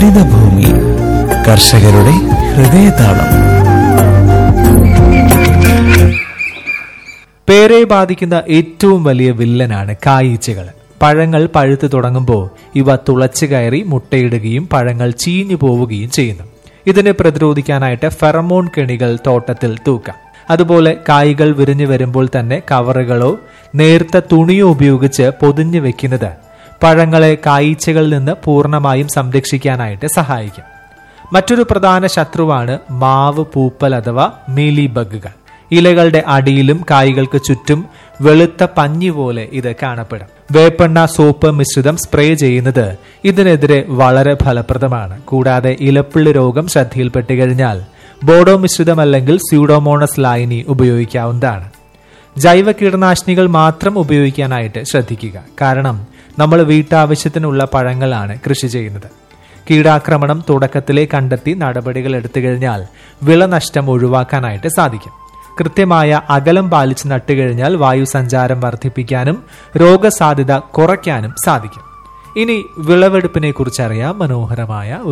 ഹരിതഭൂമി കർഷകരുടെ ഹൃദയതാളം പേരയെ ബാധിക്കുന്ന ഏറ്റവും വലിയ വില്ലനാണ് കായീച്ചകൾ പഴങ്ങൾ പഴുത്തു തുടങ്ങുമ്പോൾ ഇവ തുളച്ചു കയറി മുട്ടയിടുകയും പഴങ്ങൾ ചീഞ്ഞു പോവുകയും ചെയ്യുന്നു ഇതിനെ പ്രതിരോധിക്കാനായിട്ട് ഫെറമോൺ കെണികൾ തോട്ടത്തിൽ തൂക്കാം അതുപോലെ കായ്കൾ വിരിഞ്ഞു വരുമ്പോൾ തന്നെ കവറുകളോ നേർത്ത തുണിയോ ഉപയോഗിച്ച് പൊതിഞ്ഞു വെക്കുന്നത് പഴങ്ങളെ കായീച്ചകളിൽ നിന്ന് പൂർണ്ണമായും സംരക്ഷിക്കാനായിട്ട് സഹായിക്കും മറ്റൊരു പ്രധാന ശത്രുവാണ് മാവ് പൂപ്പൽ അഥവാ മീലി ബഗുകൾ ഇലകളുടെ അടിയിലും കായ്കൾക്ക് ചുറ്റും വെളുത്ത പഞ്ഞി പോലെ ഇത് കാണപ്പെടും വേപ്പെണ്ണ സോപ്പ് മിശ്രിതം സ്പ്രേ ചെയ്യുന്നത് ഇതിനെതിരെ വളരെ ഫലപ്രദമാണ് കൂടാതെ ഇലപ്പുള്ളി രോഗം ശ്രദ്ധയിൽപ്പെട്ട് കഴിഞ്ഞാൽ ബോഡോ മിശ്രിതം അല്ലെങ്കിൽ സ്യൂഡോമോണസ് ലായനി ഉപയോഗിക്കാവുന്നതാണ് ജൈവ കീടനാശിനികൾ മാത്രം ഉപയോഗിക്കാനായിട്ട് ശ്രദ്ധിക്കുക കാരണം നമ്മൾ വീട്ടാവശ്യത്തിനുള്ള പഴങ്ങളാണ് കൃഷി ചെയ്യുന്നത് കീടാക്രമണം തുടക്കത്തിലെ കണ്ടെത്തി നടപടികൾ എടുത്തു കഴിഞ്ഞാൽ വിളനഷ്ടം ഒഴിവാക്കാനായിട്ട് സാധിക്കും കൃത്യമായ അകലം പാലിച്ച് നട്ടുകഴിഞ്ഞാൽ വായു സഞ്ചാരം വർദ്ധിപ്പിക്കാനും രോഗസാധ്യത കുറയ്ക്കാനും സാധിക്കും ഇനി വിളവെടുപ്പിനെ കുറിച്ചറിയാം മനോഹരമായ